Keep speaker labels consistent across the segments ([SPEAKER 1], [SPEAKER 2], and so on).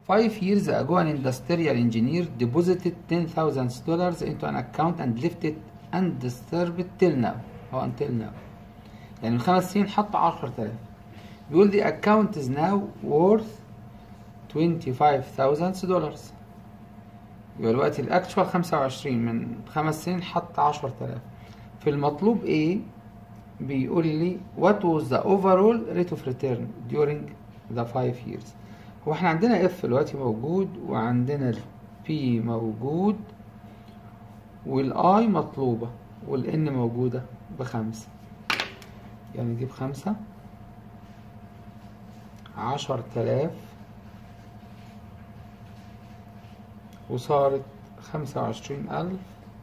[SPEAKER 1] Five years ago, an industrial engineer deposited $10,000 into an account and left it undisturbed till now. أو until now. يعني من خمس سنين حط 10000 بيقول the account is now worth $25,000 يبقى دلوقتي الاكتشوال 25 من خمس سنين حط 10000 في المطلوب ايه بيقول لي what was the overall rate of return during the 5 years هو احنا عندنا اف دلوقتي موجود وعندنا البي موجود والاي مطلوبة والان موجودة بخمسة يعني دي بخمسة عشر تلاف وصارت خمسة وعشرين ألف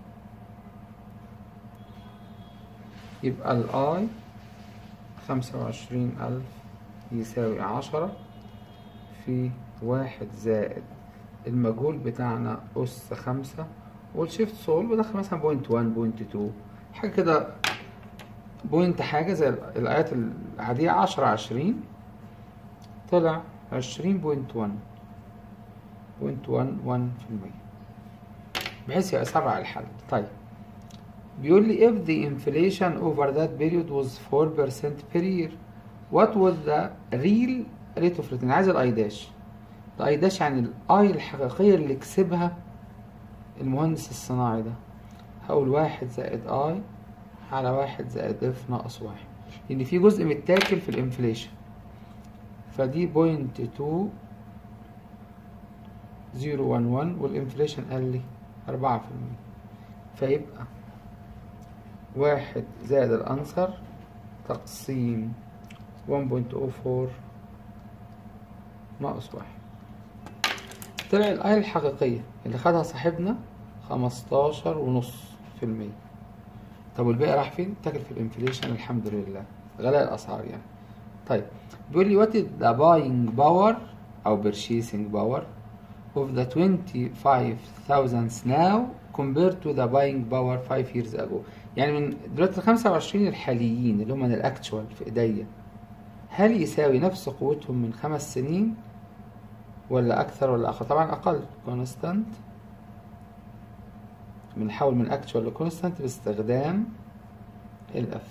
[SPEAKER 1] يبقى الآي خمسة وعشرين ألف يساوي عشرة في واحد زائد المجهول بتاعنا أس خمسة والشيفت سول بدخل مثلا بوينت وان بوينت تو حاجة كده بوينت حاجة زي الآيات العادية عشرة عشرين طلع عشرين بوينت وان بوينت وان وان في المية بحيث يسرع الحل طيب بيقول لي if the inflation over that period was 4% per year what was the real rate of return عايز الاي داش الاي داش يعني الاي الحقيقية اللي كسبها المهندس الصناعي ده هقول واحد زائد اي على واحد زائد اف ناقص واحد لان في جزء متاكل في الانفليشن فدي بوينت تو زيرو وان وان والانفليشن قال لي أربعة في المية فيبقى واحد زائد الأنصر تقسيم 1.04 ناقص واحد طلع الآية الحقيقية اللي خدها صاحبنا خمستاشر ونص في المية طب والباقي راح فين؟ تاكل في الانفليشن الحمد لله غلاء الأسعار يعني طيب بيقول لي what is the buying power أو purchasing power of the 25,000 now compared to the buying power 5 years ago يعني من دلوقتي ال 25 الحاليين اللي هم من الاكتشوال في ايديا هل يساوي نفس قوتهم من خمس سنين ولا اكثر ولا اقل طبعا اقل كونستانت بنحول من اكتشوال لكونستانت باستخدام الاف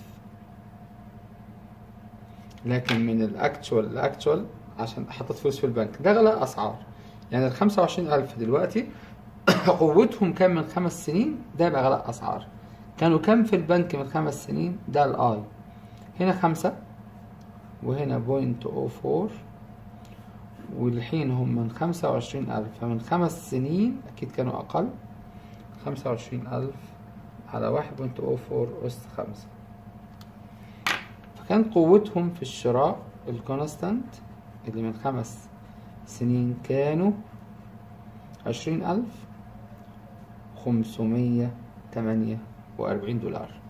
[SPEAKER 1] لكن من الاكتشوال لاكتشوال عشان حطيت فلوس في البنك ده غلاء اسعار يعني ال 25000 دلوقتي قوتهم كام من خمس سنين ده يبقى غلاء اسعار كانوا كام في البنك من خمس سنين ده الاي هنا خمسة وهنا بوينت او فور والحين هم من خمسة وعشرين ألف فمن خمس سنين أكيد كانوا أقل خمسة وعشرين ألف على واحد بوينت او فور أس خمسة فكان قوتهم في الشراء الكونستانت اللي من خمس سنين كانوا عشرين ألف خمسمية تمانية وأربعين دولار